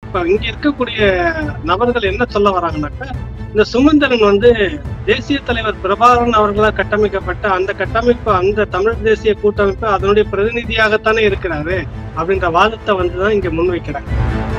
இப்ப இங்க இருக்கக்கூடிய நபர்கள் என்ன சொல்ல வராங்கன்னாக்கா இந்த சுமந்திரன் வந்து தேசிய தலைவர் பிரபாகரன் அவர்களால் கட்டமைக்கப்பட்ட அந்த கட்டமைப்பு அந்த தமிழ் தேசிய கூட்டமைப்பு அதனுடைய பிரதிநிதியாகத்தானே இருக்கிறாரு அப்படின்ற வாதத்தை வந்துதான் இங்க முன்வைக்கிறாங்க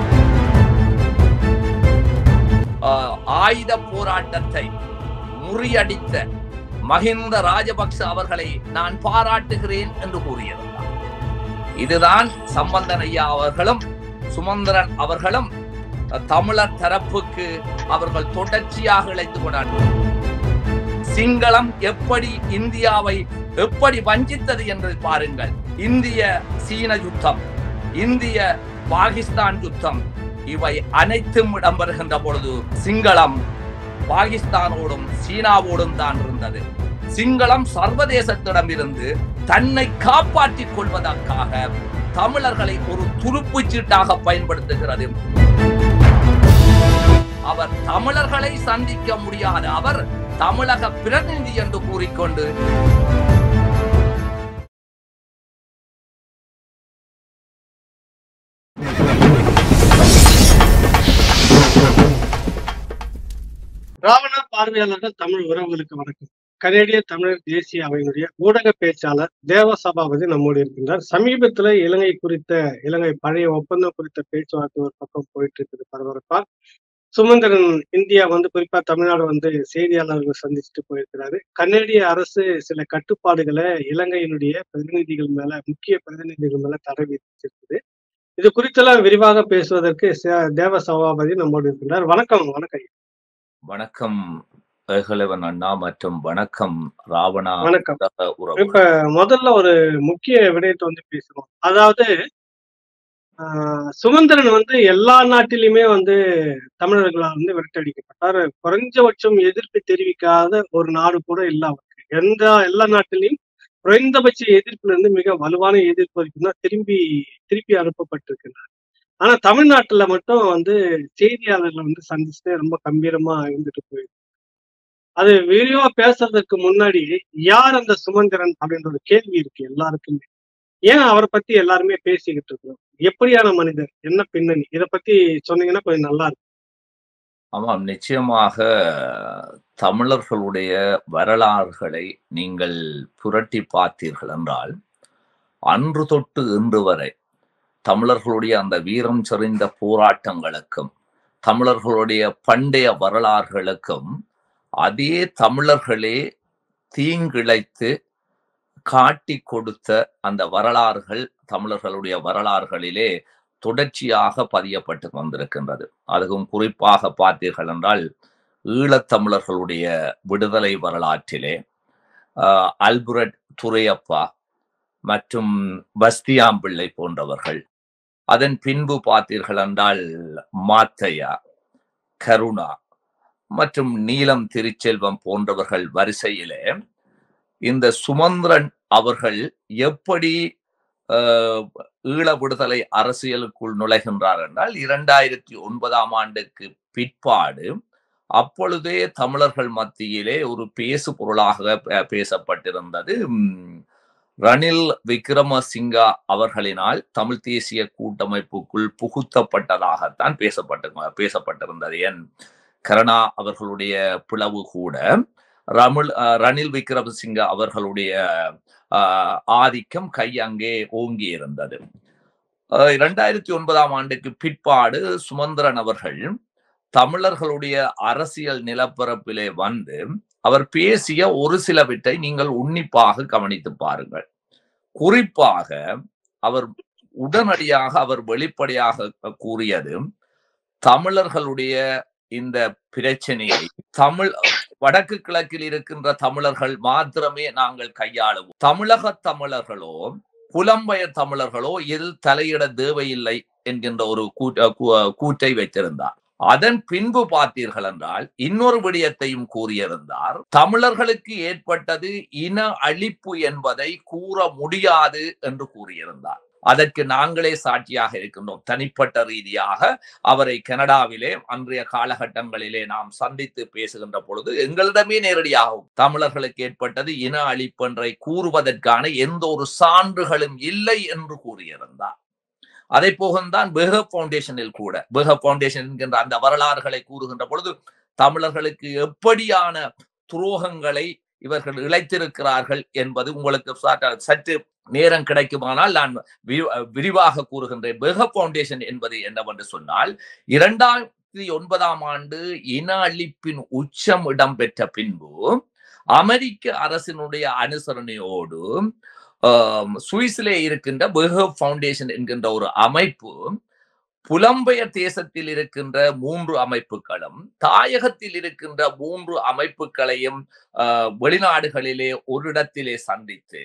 ஆஹ், ஆயுத போராட்டத்தை முறியடித்த மஹிந்த ராஜபக்ச அவர்களை நான் பாராட்டுகிறேன் என்று கூறியிருந்தார் இதுதான் சம்பந்தன் ஐயா அவர்களும் சுமந்திரன் அவர்களும் அஹ், தமிழர் தரப்புக்கு அவர்கள் தொடர்ச்சியாக இழைத்து கொண்டார்கள் சிங்களம் எப்படி இந்தியாவை எப்படி வஞ்சித்தது என்று பாருங்கள் இந்திய சீன யுத்தம் இந்திய பாகிஸ்தான் யுத்தம் இவை அனைத்தும் இடம்பெறுகின்ற பொழுது சிங்களம் பாகிஸ்தானோடும் சீனாவோடும் தான் இருந்தது சிங்களம் சர்வதேசத்திடமிருந்து தன்னை காப்பாற்றிக் கொள்வதற்காக தமிழர்களை ஒரு துருப்புச் சீட்டாக பயன்படுத்துகிறது அவர் தமிழர்களை சந்திக்க முடியாத அவர் தமிழக பிரதிநிதி என்று கூறிக்கொண்டு ராவண பார்வையாளர்கள் தமிழ் உறவுகளுக்கு வணக்கம் கனேடிய தமிழர் தேசிய அவையினுடைய ஊடக பேச்சாளர் தேவ சபாபதி நம்மோடு இருக்கின்றார் சமீபத்துல இலங்கை குறித்த இலங்கை பழைய ஒப்பந்தம் குறித்த பேச்சுவார்த்தை ஒரு பக்கம் போயிட்டு இருக்குது பரபரப்பா சுமந்திரன் இந்தியா வந்து குறிப்பா தமிழ்நாடு வந்து செய்தியாளர்கள் சந்திச்சுட்டு போயிருக்கிறாரு கனேடிய அரசு சில கட்டுப்பாடுகளை இலங்கையினுடைய பிரதிநிதிகள் மேல முக்கிய பிரதிநிதிகள் மேல தடை விதிச்சிருக்குது இது குறித்தெல்லாம் விரிவாக பேசுவதற்கு சே- தேவ சபாபதி நம்மோடு இருக்கின்றார் வணக்கம் வணக்கம் ஐயா. வணக்கம் ஏகலைவன் அண்ணா மற்றும் வணக்கம் ராவணா வணக்கம் உறவு இப்ப முதல்ல ஒரு முக்கிய விடயத்தை வந்து பேசுறோம் அதாவது ஆஹ், சுமந்திரன் வந்து எல்லா நாட்டிலுமே வந்து தமிழர்களால் வந்து விரட்டடிக்கப்பட்டார் குறைஞ்சபட்சம் எதிர்ப்பு தெரிவிக்காத ஒரு நாடு கூட இல்ல அவருக்கு எந்த எல்லா நாட்டிலையும் குறைந்தபட்ச எதிர்ப்புல இருந்து மிக வலுவான எதிர்ப்பு வரைக்கும் தான் திரும்பி திருப்பி அனுப்பப்பட்டிருக்கிறார் ஆனா தமிழ்நாட்டுல மட்டும் வந்து செய்தியாளர்களை வந்து சந்திச்சுட்டு ரொம்ப கம்பீரமா இருந்துட்டு போயிருக்கு அது விரிவா பேசுறதுக்கு முன்னாடி யார் அந்த சுமந்திரன் அப்படின்ற ஒரு கேள்வி இருக்கு எல்லாருக்குமே ஏன் அவரை பத்தி எல்லாருமே பேசிக்கிட்டு இருக்கோம் எப்படியான மனிதர் என்ன பின்னணி இத பத்தி சொன்னீங்கன்னா கொஞ்சம் நல்லா இருக்கும் ஆமாம் நிச்சயமாக தமிழர்களுடைய வரலாறுகளை நீங்கள் புரட்டி பார்த்தீர்கள் என்றால் அன்று தொட்டு இன்று வரை தமிழர்களுடைய அந்த வீரம் செறிந்த போராட்டங்களுக்கும் தமிழர்களுடைய பண்டைய வரலாறுகளுக்கும் அதே தமிழர்களே தீங்கிழைத்து காட்டி கொடுத்த அந்த வரலாறுகள் தமிழர்களுடைய வரலாறுகளிலே தொடர்ச்சியாக பதியப்பட்டு வந்திருக்கின்றது அதுவும் குறிப்பாக பார்த்தீர்கள் என்றால் ஈழத்தமிழர்களுடைய விடுதலை வரலாற்றிலே ஆஹ், அல்புரட் துரையப்பா மற்றும் பஸ்தியாம்பிள்ளை போன்றவர்கள் அதன் பின்பு பார்த்தீர்கள் என்றால் மாத்தையா கருணா மற்றும் நீலம் திருச்செல்வம் போன்றவர்கள் வரிசையிலே இந்த சுமந்திரன் அவர்கள் எப்படி ஆஹ், ஈழ விடுதலை அரசியலுக்குள் நுழைகின்றார் என்றால் இரண்டாயிரத்தி ஒன்பதாம் ஆண்டுக்கு பிற்பாடு அப்பொழுதே தமிழர்கள் மத்தியிலே ஒரு பேசு பொருளாக பே- பேசப்பட்டிருந்தது உம், ரணில் விக்ரமசிங்கா அவர்களினால் தமிழ் தேசிய கூட்டமைப்புக்குள் புகுத்தப்பட்டதாகத்தான் பேசப்பட்டு பேசப்பட்டிருந்தது என் கருணா அவர்களுடைய பிளவு கூட ரமிழ் அஹ், ரணில் விக்ரமசிங்க அவர்களுடைய ஆஹ், ஆதிக்கம் கை அங்கே ஓங்கி இருந்தது அஹ், இரண்டாயிரத்தி ஒன்பதாம் ஆண்டுக்கு பிற்பாடு சுமந்திரன் அவர்கள் தமிழர்களுடைய அரசியல் நிலப்பரப்பிலே வந்து அவர் பேசிய ஒரு சிலவற்றை நீங்கள் உன்னிப்பாக கவனித்து பாருங்கள் குறிப்பாக அவர் உடனடியாக அவர் வெளிப்படையாக கூறியது தமிழர்களுடைய இந்த பிரச்சனையை தமிழ் வடக்கு கிழக்கில் இருக்கின்ற தமிழர்கள் மாத்திரமே நாங்கள் கையாளுவோம் தமிழக தமிழர்களோ புலம்பெயர் தமிழர்களோ இதில் தலையிட தேவையில்லை என்கின்ற ஒரு கூட்ட- கூ- கூற்றை வைத்திருந்தார் அதன் பின்பு பார்த்தீர்கள் என்றால் இன்னொரு விடயத்தையும் கூறியிருந்தார் தமிழர்களுக்கு ஏற்பட்டது இன அழிப்பு என்பதை கூற முடியாது என்று கூறியிருந்தார் அதற்கு நாங்களே சாட்சியாக இருக்கின்றோம் தனிப்பட்ட ரீதியாக அவரை கனடாவிலே அன்றைய காலகட்டங்களிலே நாம் சந்தித்து பேசுகின்ற பொழுது எங்களிடமே நேரடியாகும் தமிழர்களுக்கு ஏற்பட்டது இன அழிப்பு என்றை கூறுவதற்கான எந்த ஒரு சான்றுகளும் இல்லை என்று கூறியிருந்தார் அதை போகத்தான் பேஹப் பவுண்டேஷனில் கூட பேஹப் பவுண்டேஷன் என்கின்ற அந்த வரலாறுகளை கூறுகின்ற பொழுது தமிழர்களுக்கு எப்படியான துரோகங்களை இவர்கள் இழைத்திருக்கிறார்கள் என்பது உங்களுக்கு சற்று- சற்று நேரம் கிடைக்குமானால் நான் வி- விரிவாக கூறுகின்றேன் பேஹப் பவுண்டேஷன் என்பது என்னவென்று சொன்னால் இரண்டாயிரத்தி ஒன்பதாம் ஆண்டு இன அழிப்பின் உச்சம் இடம்பெற்ற பின்பு அமெரிக்க அரசினுடைய அனுசரணையோடு ஆம், சுவிஸிலே இருக்கின்ற பெஹப் ஃபவுண்டேஷன் என்கின்ற ஒரு அமைப்பு புலம்பெயர் தேசத்தில் இருக்கின்ற மூன்று அமைப்புகளும் தாயகத்தில் இருக்கின்ற மூன்று அமைப்புகளையும் ஆஹ், வெளிநாடுகளிலே ஒரு இடத்திலே சந்தித்து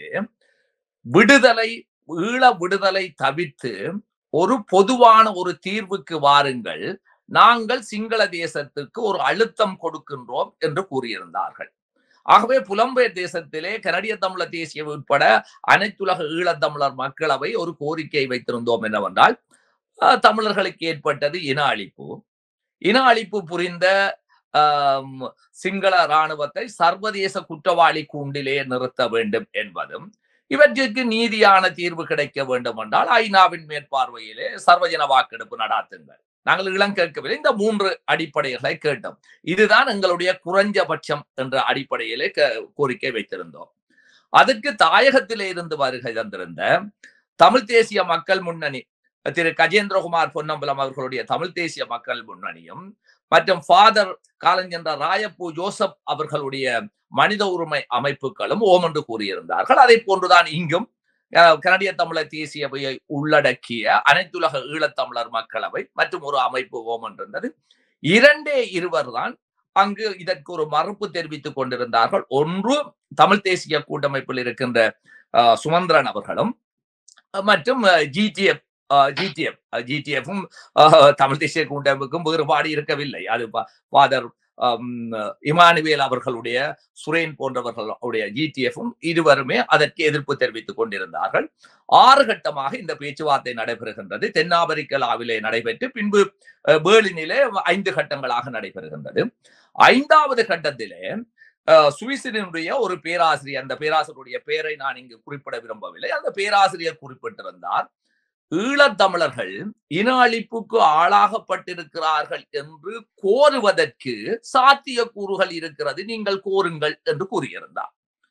விடுதலை ஈழ விடுதலை தவிர்த்து ஒரு பொதுவான ஒரு தீர்வுக்கு வாருங்கள் நாங்கள் சிங்கள தேசத்துக்கு ஒரு அழுத்தம் கொடுக்கின்றோம் என்று கூறியிருந்தார்கள் ஆகவே புலம்பெயர் தேசத்திலே கனடிய தமிழர் தேசிய உட்பட அனைத்துலக ஈழத்தமிழர் மக்களவை ஒரு கோரிக்கை வைத்திருந்தோம் என்னவென்றால் அஹ், தமிழர்களுக்கு ஏற்பட்டது இன அழிப்பு இன அழிப்பு புரிந்த ஆம், சிங்கள இராணுவத்தை சர்வதேச குற்றவாளி கூண்டிலே நிறுத்த வேண்டும் என்பதும் இவற்றிற்கு நீதியான தீர்வு கிடைக்க வேண்டும் என்றால் ஐநாவின் மேற்பார்வையிலே சர்வஜன வாக்கெடுப்பு நடாத்துங்கள் நாங்கள் இளம் கேட்கவில்லை இந்த மூன்று அடிப்படைகளை கேட்டோம் இதுதான் எங்களுடைய குறைஞ்சபட்சம் என்ற அடிப்படையிலே க- கோரிக்கை வைத்திருந்தோம் அதுக்கு தாயகத்திலே இருந்து வருகை தந்திருந்த தமிழ் தேசிய மக்கள் முன்னணி திரு கஜேந்திரகுமார் பொன்னம்பலம் அவர்களுடைய தமிழ் தேசிய மக்கள் முன்னணியும் மற்றும் ஃபாதர் காலஞ்சென்ற ராயப்பூ ஜோசப் அவர்களுடைய மனித உரிமை அமைப்புகளும் ஓம் என்று கூறியிருந்தார்கள் அதை போன்றுதான் இங்கும் அஹ், கனடிய தமிழர் தேசியவையை உள்ளடக்கிய அனைத்துலக ஈழத்தமிழர் மக்களவை மற்றும் ஒரு அமைப்பு ஓம் என்றிருந்தது இரண்டே இருவர் தான் அங்கு இதற்கு ஒரு மறுப்பு தெரிவித்துக் கொண்டிருந்தார்கள் ஒன்று தமிழ் தேசிய கூட்டமைப்பில் இருக்கின்ற அஹ், சுமந்திரன் அவர்களும் அஹ், மற்றும் ஜிடிஎஃப் ஜிடிஎஃப் ஜிடிஎஃப்பும் தமிழ் தேசிய கூட்டமைப்புக்கும் வேறுபாடு இருக்கவில்லை அது ஃபாதர் இமானுவேல் அவர்களுடைய சுரேன் போன்றவர்களுடைய ஜிடிஎஃப்பும் இருவருமே அதற்கு எதிர்ப்பு தெரிவித்துக் கொண்டிருந்தார்கள் ஆறு கட்டமாக இந்த பேச்சுவார்த்தை நடைபெறுகின்றது தென்னாப்பிரிக்காவிலே நடைபெற்று பின்பு அஹ், பேர்லினிலே ஐந்து கட்டங்களாக நடைபெறுகின்றது ஐந்தாவது கட்டத்திலே அஹ், சுவிசினுடைய ஒரு பேராசிரியர் அந்த பேராசிரியருடைய பெயரை நான் இங்கு குறிப்பிட விரும்பவில்லை அந்த பேராசிரியர் குறிப்பிட்டிருந்தார் ஈழத்தமிழர்கள் இன அழிப்புக்கு ஆளாகப்பட்டிருக்கிறார்கள் என்று கோருவதற்கு சாத்தியக்கூறுகள் இருக்கிறது நீங்கள் கோருங்கள் என்று கூறியிருந்தார்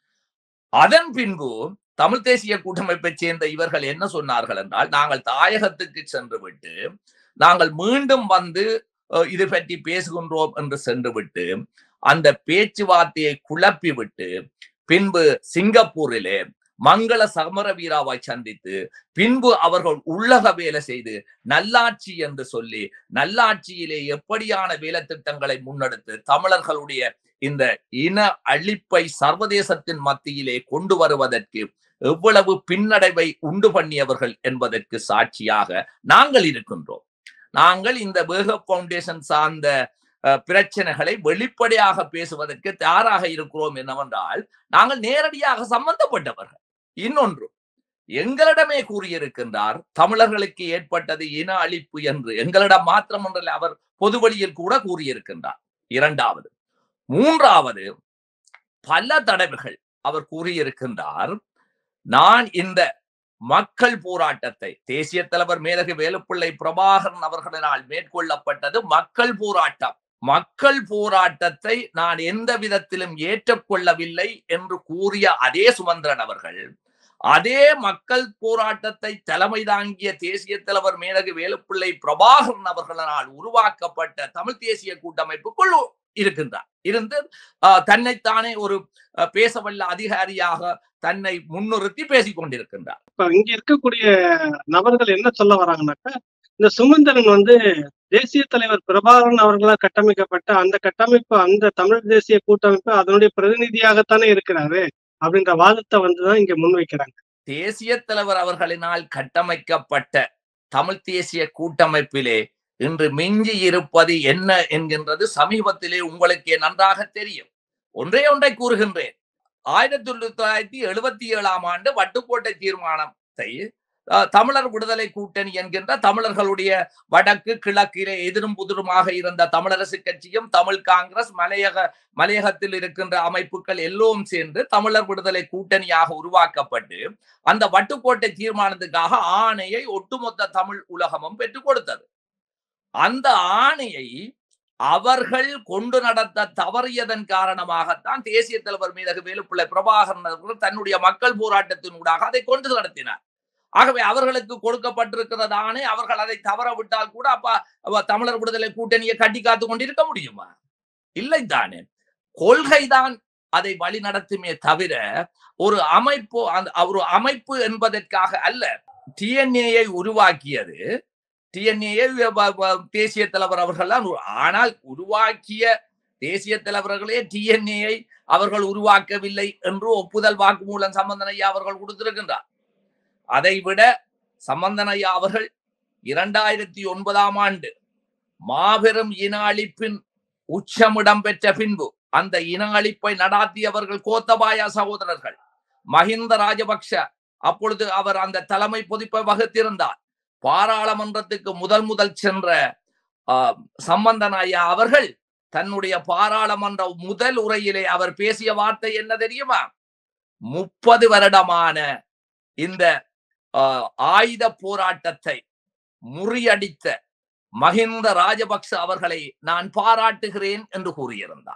அதன் பின்பு தமிழ் தேசிய கூட்டமைப்பைச் சேர்ந்த இவர்கள் என்ன சொன்னார்கள் என்றால் நாங்கள் தாயகத்துக்கு சென்று விட்டு நாங்கள் மீண்டும் வந்து அஹ், இது பற்றி பேசுகின்றோம் என்று சென்று விட்டு அந்த பேச்சுவார்த்தையை குழப்பி விட்டு பின்பு சிங்கப்பூரிலே மங்கள சமரவீராவை சந்தித்து பின்பு அவர்கள் உள்ளக வேலை செய்து நல்லாட்சி என்று சொல்லி நல்லாட்சியிலே எப்படியான வேலை திட்டங்களை முன்னெடுத்து தமிழர்களுடைய இந்த இன அழிப்பை சர்வதேசத்தின் மத்தியிலே கொண்டு வருவதற்கு எவ்வளவு பின்னடைவை உண்டு பண்ணியவர்கள் என்பதற்கு சாட்சியாக நாங்கள் இருக்கின்றோம் நாங்கள் இந்த பேக பவுண்டேஷன் சார்ந்த அஹ், பிரச்சனைகளை வெளிப்படையாக பேசுவதற்கு தயாராக இருக்கிறோம் என்னவென்றால் நாங்கள் நேரடியாக சம்பந்தப்பட்டவர்கள் இன்னொன்று எங்களிடமே கூறியிருக்கின்றார் தமிழர்களுக்கு ஏற்பட்டது இன அழிப்பு என்று எங்களிடம் மாத்திரமன்றல்ல அவர் பொதுவழியில் கூட கூறியிருக்கின்றார் இரண்டாவது மூன்றாவது பல தடவைகள் அவர் கூறியிருக்கின்றார் நான் இந்த மக்கள் போராட்டத்தை தேசிய தலைவர் மேலகு வேலுப்பிள்ளை பிரபாகரன் அவர்களினால் மேற்கொள்ளப்பட்டது மக்கள் போராட்டம் மக்கள் போராட்டத்தை நான் எந்த விதத்திலும் ஏற்றுக்கொள்ளவில்லை என்று கூறிய அதே சுமந்திரன் அவர்கள் அதே மக்கள் போராட்டத்தை தலைமை தாங்கிய தேசிய தலைவர் மேலகு வேலுப்பிள்ளை பிரபாகரன் அவர்களால் உருவாக்கப்பட்ட தமிழ் தேசிய கூட்டமைப்புக்குள் இருக்கின்றார் இருந்து ஆஹ், தன்னைத்தானே ஒரு ஆஹ், பேசவல்ல அதிகாரியாக தன்னை முன்னிறுத்தி பேசிக் கொண்டிருக்கின்றார் இப்ப இங்க இருக்கக்கூடிய நபர்கள் என்ன சொல்ல வராங்கன்னாக்கா இந்த சுமந்திரன் வந்து தேசிய தலைவர் பிரபாகரன் அவர்களால் கட்டமைக்கப்பட்ட அந்த கட்டமைப்பு அந்த தமிழ் தேசிய கூட்டமைப்பு அதனுடைய பிரதிநிதியாகத்தானே இருக்கிறாரு அப்படின்ற வாதத்தை வந்துதான் இங்க முன்வைக்கிறாங்க தேசிய தலைவர் அவர்களினால் கட்டமைக்கப்பட்ட தமிழ் தேசிய கூட்டமைப்பிலே இன்று மிஞ்சி இருப்பது என்ன என்கின்றது சமீபத்திலே உங்களுக்கே நன்றாக தெரியும் ஒன்றே ஒன்றை கூறுகின்றேன் ஆயிரத்தி தொள்ளாயிரத்தி எழுபத்தி ஏழாம் ஆண்டு வட்டுக்கோட்டை தீர்மானத்தை அஹ், தமிழர் விடுதலை கூட்டணி என்கின்ற தமிழர்களுடைய வடக்கு கிழக்கிலே எதிரும் புதிருமாக இருந்த தமிழரசு கட்சியும் தமிழ் காங்கிரஸ் மலையக மலையகத்தில் இருக்கின்ற அமைப்புகள் எல்லோரும் சேர்ந்து தமிழர் விடுதலை கூட்டணியாக உருவாக்கப்பட்டு அந்த வட்டுக்கோட்டை தீர்மானத்துக்காக ஆணையை ஒட்டுமொத்த தமிழ் உலகமும் பெற்றுக் கொடுத்தது அந்த ஆணையை அவர்கள் கொண்டு நடத்த தவறியதன் காரணமாகத்தான் தேசிய தலைவர் மீதகு வேலுப்பிள்ளை பிரபாகரன் அவர்கள் தன்னுடைய மக்கள் போராட்டத்தின் ஊடாக அதை கொண்டு நடத்தினார் ஆகவே அவர்களுக்கு கொடுக்கப்பட்டிருக்கிறது ஆணை அவர்கள் அதை தவற விட்டால் கூட அப்ப அப்ப தமிழர் விடுதலை கூட்டணியை கட்டி காத்து கொண்டிருக்க முடியுமா இல்லை தானே கொள்கைதான் அதை வழி நடத்துமே தவிர ஒரு அமைப்பு அந்த ஒரு அமைப்பு என்பதற்காக அல்ல டிஎன்ஏயை உருவாக்கியது டிஎன்ஏயை தேசிய தலைவர் அவர்கள் தான் உரு- ஆனால் உருவாக்கிய தேசிய தலைவர்களே டிஎன்ஏயை அவர்கள் உருவாக்கவில்லை என்று ஒப்புதல் வாக்குமூலம் சம்பந்தனையா அவர்கள் கொடுத்திருக்கின்றார் அதை விட சம்பந்தனையா அவர்கள் இரண்டாயிரத்தி ஒன்பதாம் ஆண்டு மாபெரும் இன அழிப்பின் உச்சமிடம் பெற்ற பின்பு அந்த இன அழிப்பை நடாத்தியவர்கள் கோத்தபாயா சகோதரர்கள் மஹிந்த ராஜபக்ஷ அப்பொழுது அவர் அந்த தலைமை பொதிப்பை வகுத்திருந்தார் பாராளுமன்றத்துக்கு முதல் முதல் சென்ற ஆஹ், சம்பந்தன் ஐயா அவர்கள் தன்னுடைய பாராளுமன்ற முதல் உரையிலே அவர் பேசிய வார்த்தை என்ன தெரியுமா முப்பது வருடமான இந்த ஆஹ், ஆயுத போராட்டத்தை முறியடித்த மஹிந்த ராஜபக்ச அவர்களை நான் பாராட்டுகிறேன் என்று கூறியிருந்தார்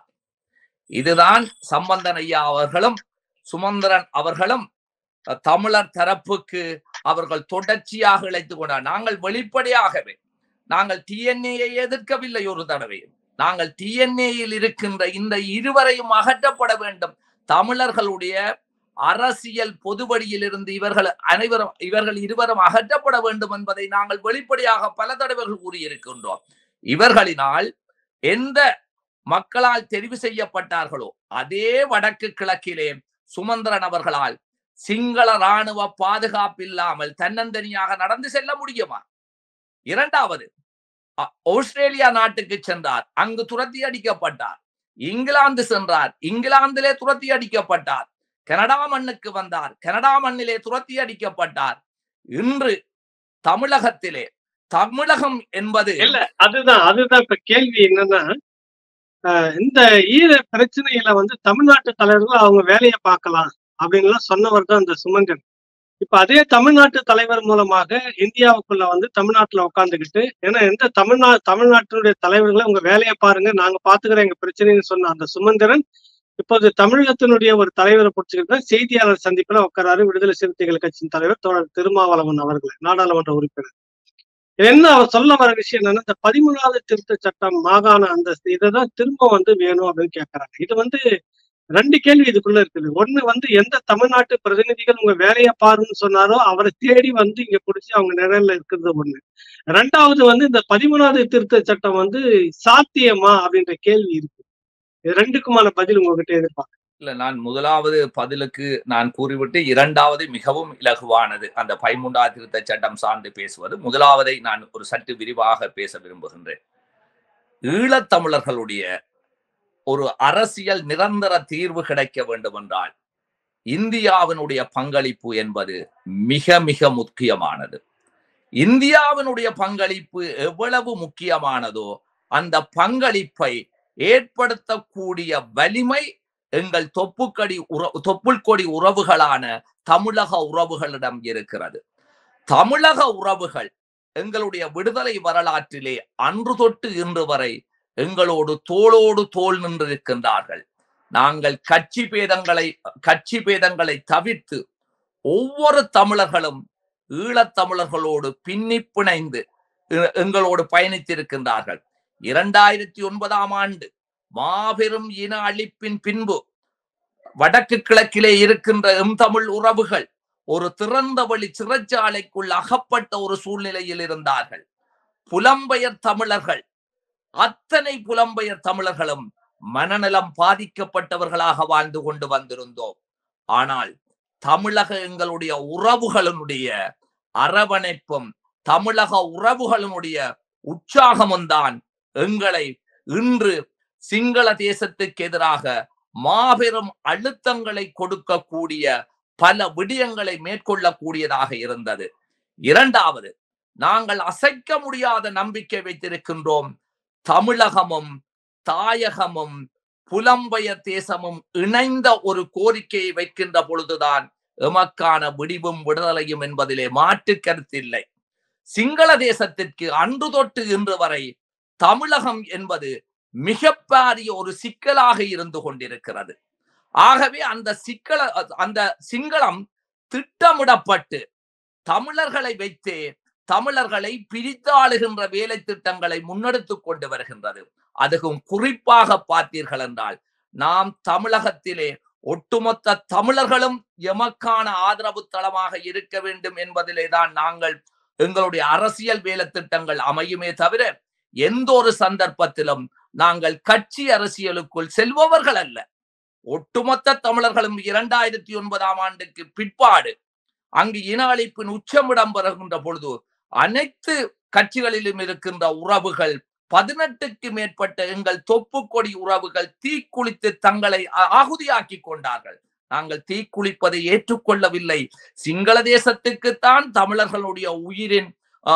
இதுதான் சம்பந்தன் ஐயா அவர்களும் சுமந்திரன் அவர்களும் அஹ், தமிழர் தரப்புக்கு அவர்கள் தொடர்ச்சியாக இழைத்துக் கொண்டார் நாங்கள் வெளிப்படையாகவே நாங்கள் டிஎன்ஏயை எதிர்க்கவில்லை ஒரு தடவை நாங்கள் டிஎன்ஏயில் இருக்கின்ற இந்த இருவரையும் அகற்றப்பட வேண்டும் தமிழர்களுடைய அரசியல் பொதுவழியில் இருந்து இவர்கள் அனைவரும் இவர்கள் இருவரும் அகற்றப்பட வேண்டும் என்பதை நாங்கள் வெளிப்படையாக பல தடவைகள் கூறியிருக்கின்றோம் இவர்களினால் எந்த மக்களால் தெரிவு செய்யப்பட்டார்களோ அதே வடக்கு கிழக்கிலே சுமந்திரன் அவர்களால் சிங்கள ராணுவ பாதுகாப்பு இல்லாமல் தன்னந்தனியாக நடந்து செல்ல முடியுமா இரண்டாவது அ- ஆஸ்திரேலியா நாட்டுக்கு சென்றார் அங்கு துரத்தி அடிக்கப்பட்டார் இங்கிலாந்து சென்றார் இங்கிலாந்திலே துரத்தி அடிக்கப்பட்டார் கனடா மண்ணுக்கு வந்தார் கனடா மண்ணிலே துரத்தி அடிக்கப்பட்டார் இன்று தமிழகத்திலே தமிழகம் என்பது இல்ல அதுதான் அதுதான் இப்ப கேள்வி என்னன்னா ஆஹ் இந்த ஈர பிரச்சனையில வந்து தமிழ்நாட்டு தலைவர்கள் அவங்க வேலையை பார்க்கலாம் அப்படின்லாம் சொன்னவர் தான் இந்த சுமங்கன் இப்ப அதே தமிழ்நாட்டு தலைவர் மூலமாக இந்தியாவுக்குள்ள வந்து தமிழ்நாட்டுல உட்காந்துக்கிட்டு ஏன்னா எந்த தமிழ்நா தமிழ்நாட்டினுடைய தலைவர்களை உங்க வேலையை பாருங்க நாங்க பாத்துக்கிறோம் எங்க பிரச்சனைன்னு சொன்ன அந்த சுமந்திரன் இப்போது தமிழகத்தினுடைய ஒரு தலைவரை பிடிச்சிக்கிட்டு செய்தியாளர் சந்திப்புல உட்காராரு விடுதலை சிறுத்தைகள் கட்சியின் தலைவர் தோழர் திருமாவளவன் அவர்கள் நாடாளுமன்ற உறுப்பினர் என்ன அவர் சொல்ல வர விஷயம் என்னன்னா இந்த பதிமூணாவது திருத்த சட்டம் மாகாண அந்த இதைதான் திரும்ப வந்து வேணும் அப்படின்னு கேட்கறாங்க இது வந்து ரெண்டு கேள்வி இதுக்குள்ள இருக்குது ஒண்ணு வந்து எந்த தமிழ்நாட்டு பிரதிநிதிகள் உங்க வேலையை பாருன்னு சொன்னாரோ அவரை தேடி வந்து இங்க பிடிச்சி அவங்க நிழல்ல இருக்கிறது ஒண்ணு ரெண்டாவது வந்து இந்த பதிமூணாவது திருத்த சட்டம் வந்து சாத்தியமா அப்படின்ற கேள்வி இருக்கு இது ரெண்டுக்குமான பதில் உங்ககிட்ட எதிர்பார்க்க இல்ல நான் முதலாவது பதிலுக்கு நான் கூறிவிட்டு இரண்டாவது மிகவும் இலகுவானது அந்த பைமுண்டா திருத்த சட்டம் சார்ந்து பேசுவது முதலாவதை நான் ஒரு சற்று விரிவாக பேச விரும்புகின்றேன் ஈழத்தமிழர்களுடைய ஒரு அரசியல் நிரந்தர தீர்வு கிடைக்க வேண்டும் என்றால் இந்தியாவினுடைய பங்களிப்பு என்பது மிக மிக முக்கியமானது இந்தியாவினுடைய பங்களிப்பு எவ்வளவு முக்கியமானதோ அந்த பங்களிப்பை ஏற்படுத்தக்கூடிய வலிமை எங்கள் தொப்புக்கடி உற தொப்புள்கொடி உறவுகளான தமிழக உறவுகளிடம் இருக்கிறது தமிழக உறவுகள் எங்களுடைய விடுதலை வரலாற்றிலே அன்று தொட்டு இன்று வரை எங்களோடு தோளோடு தோள் நின்றிருக்கின்றார்கள் நாங்கள் கட்சி பேதங்களை கட்சி பேதங்களை தவிர்த்து ஒவ்வொரு தமிழர்களும் ஈழத்தமிழர்களோடு பின்னி பிணைந்து எ- எங்களோடு பயணித்திருக்கின்றார்கள் இரண்டாயிரத்தி ஒன்பதாம் ஆண்டு மாபெரும் இன அழிப்பின் பின்பு வடக்கு கிழக்கிலே இருக்கின்ற எம் தமிழ் உறவுகள் ஒரு திறந்த வழி சிறைச்சாலைக்குள் அகப்பட்ட ஒரு சூழ்நிலையில் இருந்தார்கள் புலம்பெயர் தமிழர்கள் அத்தனை புலம்பெயர் தமிழர்களும் மனநலம் பாதிக்கப்பட்டவர்களாக வாழ்ந்து கொண்டு வந்திருந்தோம் ஆனால் தமிழக எங்களுடைய உறவுகளினுடைய அரவணைப்பும் தமிழக உறவுகளினுடைய உற்சாகமும் தான் எங்களை இன்று சிங்கள தேசத்துக்கு எதிராக மாபெரும் அழுத்தங்களை கொடுக்கக்கூடிய பல விடயங்களை மேற்கொள்ளக்கூடியதாக இருந்தது இரண்டாவது நாங்கள் அசைக்க முடியாத நம்பிக்கை வைத்திருக்கின்றோம் தமிழகமும் தாயகமும் புலம்பெயர் தேசமும் இணைந்த ஒரு கோரிக்கையை வைக்கின்ற பொழுதுதான் எமக்கான விடிவும் விடுதலையும் என்பதிலே மாற்று கருத்தில்லை சிங்கள தேசத்திற்கு அன்று தொட்டு இன்று வரை தமிழகம் என்பது மிக பாரிய ஒரு சிக்கலாக இருந்து கொண்டிருக்கிறது ஆகவே அந்த சிக்கல அந்த சிங்களம் திட்டமிடப்பட்டு தமிழர்களை வைத்தே தமிழர்களை பிரித்தாளுகின்ற வேலை திட்டங்களை முன்னெடுத்துக் கொண்டு வருகின்றது அதுவும் குறிப்பாக பார்த்தீர்கள் என்றால் நாம் தமிழகத்திலே ஒட்டுமொத்த தமிழர்களும் எமக்கான ஆதரவு தளமாக இருக்க வேண்டும் என்பதிலே தான் நாங்கள் எங்களுடைய அரசியல் வேலை திட்டங்கள் அமையுமே தவிர எந்த ஒரு சந்தர்ப்பத்திலும் நாங்கள் கட்சி அரசியலுக்குள் செல்பவர்கள் அல்ல ஒட்டுமொத்த தமிழர்களும் இரண்டாயிரத்தி ஒன்பதாம் ஆண்டுக்கு பிற்பாடு அங்கு இன அழிப்பின் உச்சமிடம் பெறுகின்ற பொழுது அனைத்து கட்சிகளிலும் இருக்கின்ற உறவுகள் பதினெட்டுக்கு மேற்பட்ட எங்கள் தொப்பு கொடி உறவுகள் தீக்குளித்து தங்களை ஆகுதியாக்கி கொண்டார்கள் நாங்கள் தீக்குளிப்பதை ஏற்றுக்கொள்ளவில்லை சிங்கள தேசத்துக்குத்தான் தமிழர்களுடைய உயிரின்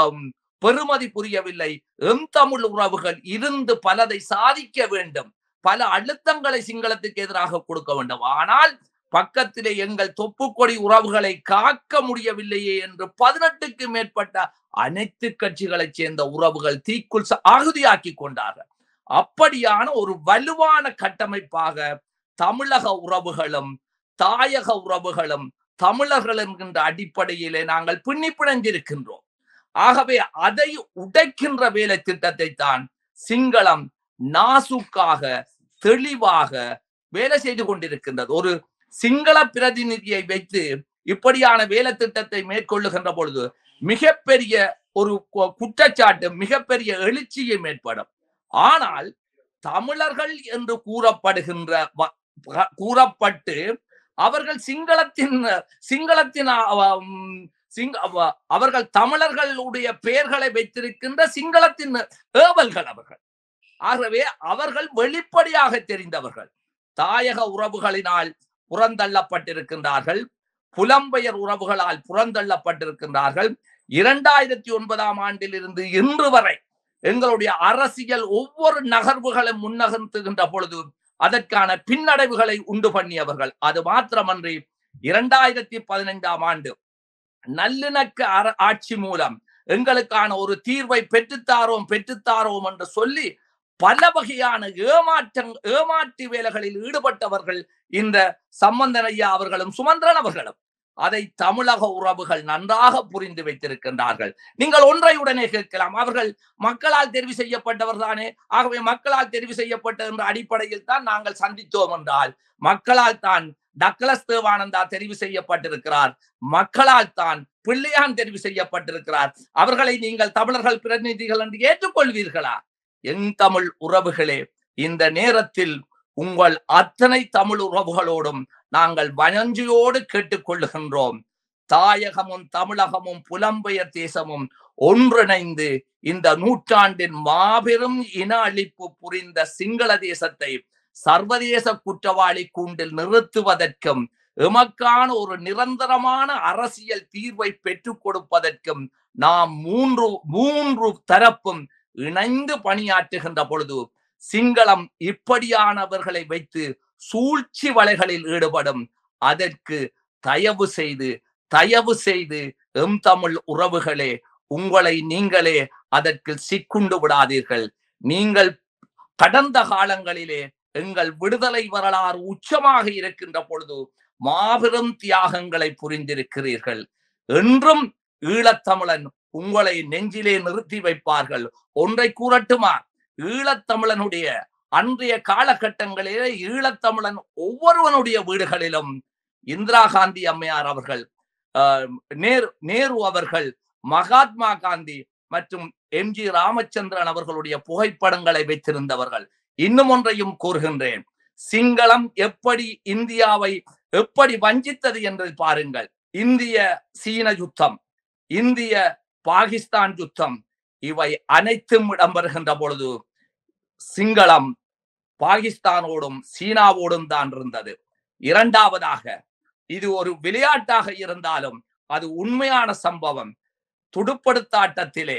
பெருமதி புரியவில்லை எம் தமிழ் உறவுகள் இருந்து பலதை சாதிக்க வேண்டும் பல அழுத்தங்களை சிங்களத்துக்கு எதிராக கொடுக்க வேண்டும் ஆனால் பக்கத்திலே எங்கள் தொப்புக்கொடி உறவுகளை காக்க முடியவில்லையே என்று பதினெட்டுக்கு மேற்பட்ட அனைத்து கட்சிகளை சேர்ந்த உறவுகள் தீக்குள் ஆகுதியாக்கி கொண்டார்கள் அப்படியான ஒரு வலுவான கட்டமைப்பாக தமிழக உறவுகளும் தாயக உறவுகளும் தமிழர்கள் என்கின்ற அடிப்படையிலே நாங்கள் பின்னி பிணைஞ்சிருக்கின்றோம் ஆகவே அதை உடைக்கின்ற வேலை திட்டத்தை தான் சிங்களம் நாசுக்காக தெளிவாக வேலை செய்து கொண்டிருக்கின்றது ஒரு சிங்கள பிரதிநிதியை வைத்து இப்படியான வேலை திட்டத்தை மேற்கொள்ளுகின்ற பொழுது மிகப்பெரிய ஒரு குற்றச்சாட்டு மிகப்பெரிய எழுச்சியை மேற்படும் ஆனால் தமிழர்கள் என்று கூறப்படுகின்ற கூறப்பட்டு அவர்கள் சிங்களத்தின் சிங்களத்தின் அவர்கள் தமிழர்களுடைய பெயர்களை வைத்திருக்கின்ற சிங்களத்தின் ஏவல்கள் அவர்கள் ஆகவே அவர்கள் வெளிப்படையாக தெரிந்தவர்கள் தாயக உறவுகளினால் புறந்தள்ளப்பட்டிருக்கின்றார்கள் புலம்பெயர் உறவுகளால் புறந்தள்ளப்பட்டிருக்கின்றார்கள் இரண்டாயிரத்தி ஒன்பதாம் ஆண்டிலிருந்து இன்று வரை எங்களுடைய அரசியல் ஒவ்வொரு நகர்வுகளும் முன்னகர்த்துகின்ற பொழுது அதற்கான பின்னடைவுகளை உண்டு பண்ணியவர்கள் அது மாத்திரமன்றி இரண்டாயிரத்தி பதினைந்தாம் ஆண்டு நல்லிணக்க ஆட்சி மூலம் எங்களுக்கான ஒரு தீர்வை பெற்றுத்தாரோம் பெற்றுத்தாரோம் என்று சொல்லி பல வகையான ஏமாற்றம் ஏமாற்று வேலைகளில் ஈடுபட்டவர்கள் இந்த சம்பந்தன் ஐயா அவர்களும் சுமந்திரன் அவர்களும் அதை தமிழக உறவுகள் நன்றாக புரிந்து வைத்திருக்கின்றார்கள் நீங்கள் ஒன்றை உடனே கேட்கலாம் அவர்கள் மக்களால் தெரிவு செய்யப்பட்டவர் தானே ஆகவே மக்களால் தெரிவு செய்யப்பட்ட என்ற அடிப்படையில் தான் நாங்கள் சந்தித்தோம் என்றால் மக்களால் தான் டக்ளஸ் தேவானந்தா தெரிவு செய்யப்பட்டிருக்கிறார் மக்களால் தான் பிள்ளையான் தெரிவு செய்யப்பட்டிருக்கிறார் அவர்களை நீங்கள் தமிழர்கள் பிரதிநிதிகள் என்று ஏற்றுக்கொள்வீர்களா என் தமிழ் உறவுகளே இந்த நேரத்தில் உங்கள் அத்தனை தமிழ் உறவுகளோடும் நாங்கள் வனஞ்சியோடு கேட்டுக்கொள்ளுகின்றோம் தாயகமும் தமிழகமும் புலம்பெயர் தேசமும் ஒன்றிணைந்து இந்த நூற்றாண்டின் மாபெரும் இன அழிப்பு புரிந்த சிங்கள தேசத்தை சர்வதேச குற்றவாளி கூண்டில் நிறுத்துவதற்கும் எமக்கான ஒரு நிரந்தரமான அரசியல் தீர்வை பெற்றுக் கொடுப்பதற்கும் நாம் மூன்று மூன்று தரப்பும் இணைந்து பணியாற்றுகின்ற பொழுது சிங்களம் இப்படியானவர்களை வைத்து சூழ்ச்சி வலைகளில் ஈடுபடும் அதற்கு தயவு செய்து தயவு செய்து எம் தமிழ் உறவுகளே உங்களை நீங்களே அதற்கு சிக்குண்டு விடாதீர்கள் நீங்கள் கடந்த காலங்களிலே எங்கள் விடுதலை வரலாறு உச்சமாக இருக்கின்ற பொழுது மாபெரும் தியாகங்களை புரிந்திருக்கிறீர்கள் என்றும் ஈழத்தமிழன் உங்களை நெஞ்சிலே நிறுத்தி வைப்பார்கள் ஒன்றை கூறட்டுமா ஈழத்தமிழனுடைய அன்றைய காலகட்டங்களிலே ஈழத்தமிழன் ஒவ்வொருவனுடைய வீடுகளிலும் இந்திரா காந்தி அம்மையார் அவர்கள் நேரு நேரு அவர்கள் மகாத்மா காந்தி மற்றும் எம் ஜி ராமச்சந்திரன் அவர்களுடைய புகைப்படங்களை வைத்திருந்தவர்கள் இன்னும் ஒன்றையும் கூறுகின்றேன் சிங்களம் எப்படி இந்தியாவை எப்படி வஞ்சித்தது என்று பாருங்கள் இந்திய சீன யுத்தம் இந்திய பாகிஸ்தான் யுத்தம் இவை அனைத்தும் இடம்பெறுகின்ற பொழுது சிங்களம் பாகிஸ்தானோடும் சீனாவோடும் தான் இருந்தது இரண்டாவதாக இது ஒரு விளையாட்டாக இருந்தாலும் அது உண்மையான சம்பவம் துடுப்படுத்தாட்டத்திலே